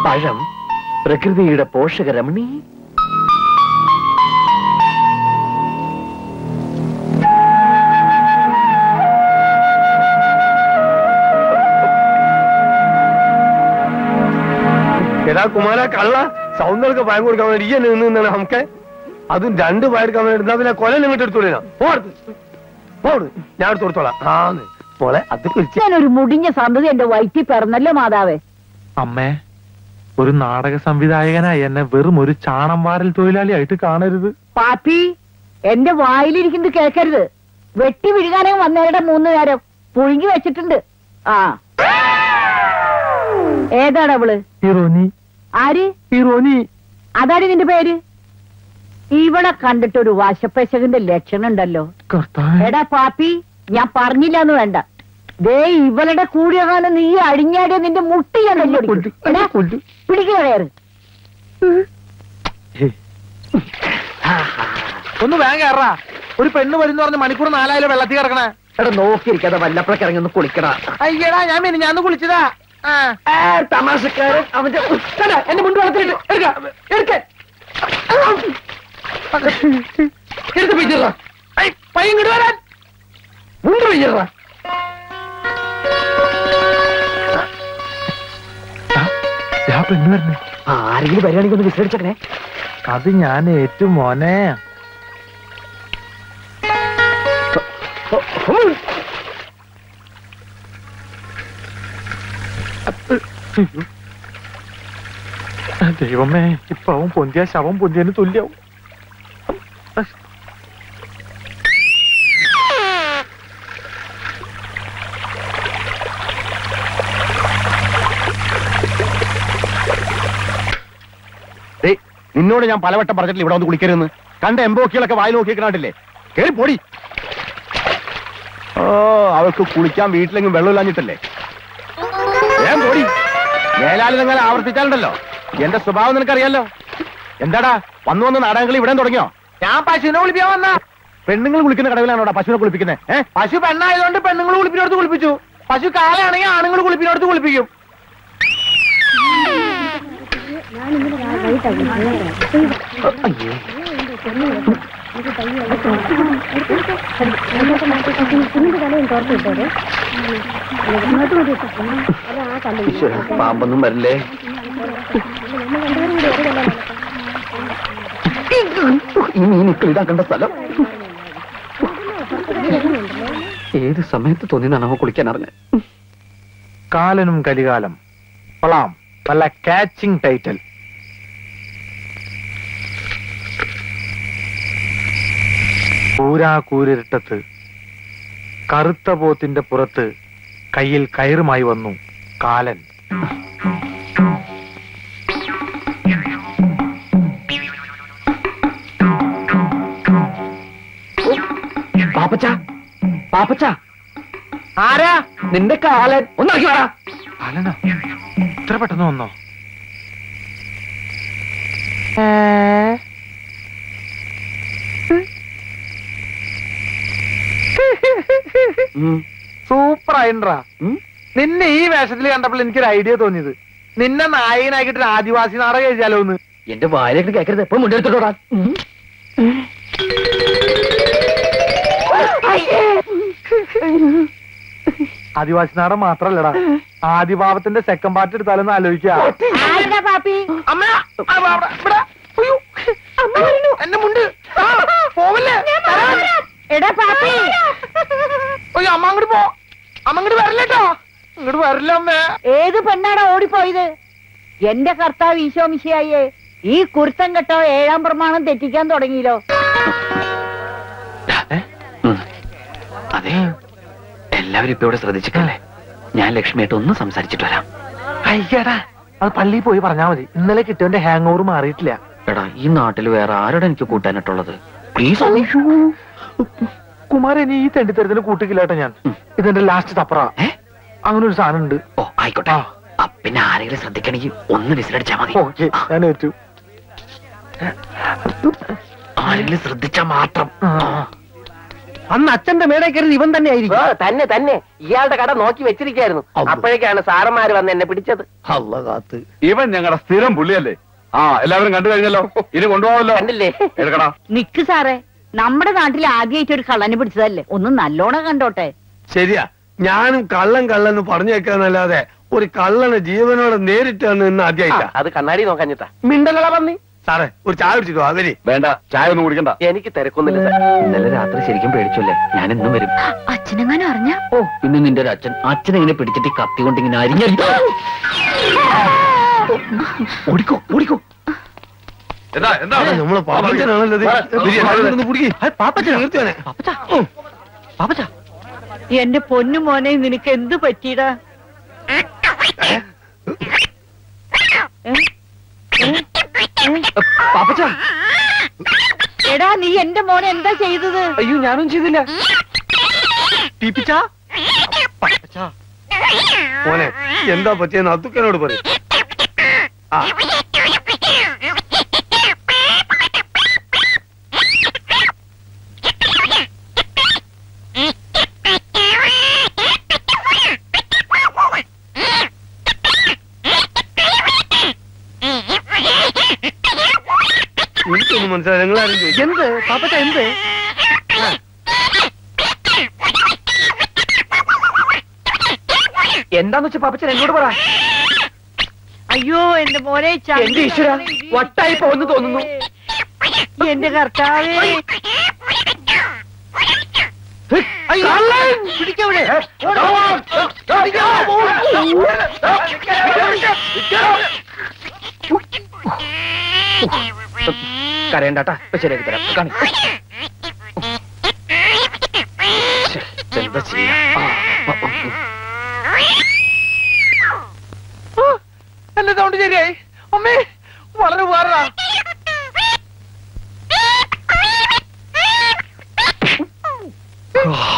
പഴം പ്രകൃതിയുടെ പോഷകരമണി എടാ കുമാര കള്ള സൗന്ദര്യ പയം കൊടുക്കാൻ വേണ്ടി ഈ നിന്ന് നിന്നാണ് നമുക്ക് അതും രണ്ട് പയർക്കാൻ വേണ്ടി എന്നാ പിന്നെ കൊല നിങ്ങോട്ട് എടുത്തോളൂ പോട് ഞാൻ എടുത്ത് കൊടുത്തോളാം ആന്ന് മോളെ അത് കുറിച്ച് ഞാനൊരു മുടിഞ്ഞ സന്തതി എന്റെ വയറ്റിൽ പിറന്നല്ലോ മാതാവേ അമ്മേ ഒരു നാടക സംവിധായകനായി എന്നെ വെറും ഒരു ചാണം വാരൽ തൊഴിലാളിയായിട്ട് കാണരുത് പാപ്പി എന്റെ വായിലിരിക്കുന്നത് കേൾക്കരുത് വെട്ടി വിഴുകാനേ വന്നേരുടെ മൂന്ന് നേരം പുഴുങ്ങി വെച്ചിട്ടുണ്ട് ആ ഏതാണ് അവള് ഹീറോനി ആര് ഹീറോനി അതാണ് നിന്റെ പേര് ഇവളെ കണ്ടിട്ടൊരു വശപ്പശകന്റെ ലക്ഷണം ഉണ്ടല്ലോ കർത്താവേ എടാ പാപ്പി ഞാൻ പറഞ്ഞില്ല എന്ന് വേണ്ട ദേ ഇവളുടെ കൂടിയ കാലം നീ അടിഞ്ഞാടിയ നിന്റെ മുട്ടി ഞാൻ തല്ലിയൊടിക്കും. എടാ, പിടിക്കുക കയറ് ഒന്ന് വേഗം കയറാ ഒരു പെണ്ണ് വരുന്ന പറഞ്ഞ് മണിക്കൂർ നാലായാലും വെള്ളത്തിൽ കിടക്കണേ എടാ നോക്കിയിരിക്കാതെ വല്ലപ്പോഴൊക്കെ ഇറങ്ങി ഒന്ന് കുളിക്കടാ അയ്യടാ ഞാൻ മിനി ഞാൻ കുളിച്ചതാ ആ ഏ, തമാശക്കാരൻ അവന്റെ കണ്ടാ, എന്റെ മുണ്ട് വളർത്തിട്ട് എടുക്ക എടുക്ക എടുത്ത് പിടിച്ചിട പയ്യൻ ഇങ്ങോട്ട് വരാൻ മുണ്ട് പിടിച്ചിട ഞാൻ പെണ്ണ് വരണേ ആരെങ്കിലും വരികയാണെങ്കിൽ ഒന്ന് വിസരിച്ചേ അത് ഞാൻ ഏറ്റു മോനെ ദൈവമേ ഇപ്പൊ അവൻ പൊന്തിയ ശവം പൊന്തിയതിന് തുല്യാവും ഡേയ്, നിന്നോട് ഞാൻ പലവട്ടം പറഞ്ഞിട്ടില്ല ഇവിടെ ഒന്ന് കുളിക്കരുതെന്ന് കണ്ട എംബോക്കികളൊക്കെ വായി നോക്കി കണ്ടില്ലേ കേറി പോടി ഓ അവൾക്ക് കുളിക്കാൻ വീട്ടിലെങ്കിലും വെള്ളമില്ലാഞ്ഞിട്ടല്ലേ വേഗം പോടി മേലാലി നിങ്ങൾ ആവർത്തിച്ചാലുണ്ടല്ലോ എന്റെ സ്വഭാവം നിനക്കറിയാലോ എന്താടാ വന്നു വന്ന് നാടകങ്ങൾ ഇവിടെ തുടങ്ങിയോ ഞാൻ പശുവിനെ കുളിപ്പിക്കാൻ വന്ന പെണ്ണുങ്ങൾ കുളിക്കുന്ന കടവിലാണോടാ പശുവിനെ കുളിപ്പിക്കുന്നത് ഏഹ് പശു പെണ്ണായതുകൊണ്ട് പെണ്ണുങ്ങൾ കുളിപ്പിനോടത്ത് കുളിപ്പിച്ചു പശു കാലാണെങ്കിൽ ആണുങ്ങൾ കുളിപ്പിനോടത്ത് കുളിപ്പിക്കും പാമ്പൊന്നും വരില്ലേ ഈ മീനുക്കൾ ഇതാ കണ്ട സ്ഥലം ഏത് സമയത്ത് തോന്നിയതാണ് അവ കുളിക്കാൻ അറിഞ്ഞത് കാലനും കലികാലം കൊള്ളാം നല്ല കാച്ചിങ് ടൈറ്റൽ കൂരാ കൂരിരുട്ടത്ത് കറുത്ത പോത്തിന്റെ പുറത്ത് കയ്യിൽ കയറുമായി വന്നു കാലൻ പാപ്പച്ച പാപ്പച്ച ആരാ നിന്റെ കാലൻ ഒന്നിറക്കി വേടാ കാലനോ ഇത്ര പെട്ടെന്ന് വന്നോ സൂപ്പർ ആയിട്ടാ നിന്നെ ഈ വേഷത്തിൽ കണ്ടപ്പോൾ എനിക്കൊരു ഐഡിയ തോന്നിയത് നിന്നെ നായകനാക്കിട്ട് ഒരു ആദിവാസി നാടകം എഴുതിയാലോ എന്ന് എന്റെ വായിലേക്ക് കേൾക്കരുത് ഇപ്പൊ മുണ്ടെടുത്തോടാ ആദിവാസി നാടകം മാത്രല്ലടാ ആദിഭാവത്തിന്റെ സെക്കൻഡ് പാർട്ട് എടുത്താലൊന്ന് ആലോചിക്കാ ആരുടെ പാപ്പി അമ്മ എന്റെ മുണ്ട് ആ, പോവല്ലേ എടാ പാപ്പി അയ്യോ അമ്മ അങ്ങോട്ട് പോ അമ്മ അങ്ങോട്ട് വരില്ലട്ടോ ഇങ്ങോട്ട് വരില്ല അമ്മേ ഏത് പെണ്ണാടാ ഓടിപ്പോയത് എന്റെ കർത്താവ് ഈശോമിശിയായേ ഈ കുരുത്തം കെട്ടോ ഏഴാം പ്രമാണം തെറ്റിക്കാൻ തുടങ്ങിയല്ലോ അതെ എല്ലാവരും ഇപ്പൊ ഇവിടെ ശ്രദ്ധിച്ചിട്ടല്ലേ ഞാൻ ലക്ഷ്മിയായിട്ട് ഒന്ന് സംസാരിച്ചിട്ട് വരാം അയ്യടാ അത് പള്ളിയിൽ പോയി പറഞ്ഞാ മതി ഇന്നലെ കിട്ടിയവന്റെ ഹാങ് ഓവർ മാറിയിട്ടില്ല എടാ ഈ നാട്ടിൽ വേറെ ആരോടെ എനിക്ക് കൂട്ടാനായിട്ടുള്ളത് പ്ലീസ് കുമാരൻ ഈ തെണ്ടിത്തരത്തിന് കൂട്ടിക്കില്ലാട്ടോ ഞാൻ ഇതെന്റെ ലാസ്റ്റ് തപ്പറ ഏ? അങ്ങനെ ഒരു സാധനം ഉണ്ട് ഓ ആയിക്കോട്ടെ ആ. ആ, പിന്നെ ആരെങ്കിലും ശ്രദ്ധിക്കണമെങ്കിൽ ഒന്ന് വിസിലടിച്ചാ മതി ഓക്കെ ആ, ഞാൻ ഏറ്റു ആരെങ്കിലും ശ്രദ്ധിച്ചാ മാത്രം ആ. അന്ന് അച്ഛന്റെ മേടെ കയറി ഇവൻ തന്നെ ഓ, ആയിരിക്കും തന്നെ തന്നെ ഇയാളുടെ കട നോക്കി വെച്ചിരിക്കായിരുന്നു അള്ളോ. അപ്പോഴേക്കാണ് സാറന്മാര് വന്ന് എന്നെ പിടിച്ചത് അല്ല കാത്ത് ഇവൻ ഞങ്ങളുടെ സ്ഥിരം പുള്ളിയല്ലേ ആ എല്ലാവരും കണ്ടു കഴിഞ്ഞല്ലോ ഇനി കൊണ്ടുപോകാമല്ലോ കണ്ടില്ലേ എടുക്കടാ നിക്ക് സാറേ നമ്മുടെ നാട്ടിൽ ആദ്യമായിട്ട് ഒരു കള്ളനെ പിടിച്ചതല്ലേ ഒന്ന് നല്ലോണം കണ്ടോട്ടെ ശരിയാ ഞാനും കള്ളൻ കള്ളൻ പറഞ്ഞു വെക്കാന്നല്ലാതെ ഒരു കള്ളനെ ജീവനോടെ നേരിട്ട് നിന്ന് ഇന്ന് ആ, ആദ്യമായിട്ടാ അത് കണ്ണാടി നോക്കാഞ്ഞിട്ടാ മിണ്ടലട പന്നി സാറേ ഒരു ചായ കുടിച്ചിട്ടോ അവര് വേണ്ട ചായ ഒന്നും കുടിക്കണ്ട എനിക്ക് തിരക്കൊന്നുമില്ല സാർ ഇന്നലെ രാത്രി ശരിക്കും പേടിച്ചല്ലേ ഞാൻ ഇന്നും വരും അച്ഛനെങ്ങാനും അറിഞ്ഞ ഓ പിന്നെ നിന്റെ ഒരു അച്ഛൻ അച്ഛനെ ഇങ്ങനെ പിടിച്ചിട്ട് ഈ കത്തി കൊണ്ട് ഇങ്ങനെ അരിഞ്ഞെടുത്തു ഓടിക്കോ ഓടിക്കോ എന്താ എന്താ നമ്മളെ പാപ്പച്ചനാണല്ലോ ഇത്. ഇവര് എല്ലാവരും ഒന്ന് പിടിക്ക്. പാപ്പച്ചനാ? നിർത്തിയോനെ. പാപ്പച്ചാ എന്റെ പൊന്നു മോനെ നിനക്ക് എന്ത് പറ്റിയടാ പാപ്പച്ചാ എടാ നീ എന്റെ മോനെ എന്താ ചെയ്തത് അയ്യോ ഞാനും ചെയ്തില്ല ടീപ്പിച്ചാ? മോനെ എന്താ പറ്റിയെന്ന് അത്തുക്കനോട് പറയും ആ എനിക്കൊന്നും മനസ്സിലായി നിങ്ങളാരും ചോദിക്കും എന്ത് പാപ്പച്ച എന്ത് എന്താന്ന് വെച്ചാ പാപ്പച്ചൻ എന്നോട് പറ അയ്യോ എന്റെ മോനെ ചങ്ക് എന്റെ ഈശ്വര, തടവി വട്ടായി പോയെന്ന് തോന്നുന്നു. എന്റെ കർത്താവേ പിടിക്കവിടെ കരയണ്ടാട്ടാ ഇപ്പൊ ശരിയാക്കി തരാം കാണി ശ്ശെ, എന്താ ചെയ്യാ ആ, ആ, ആ. എന്റെ സൗണ്ട് ശരിയായി അമ്മേ വളരെ ഉപകാരടാ ആ.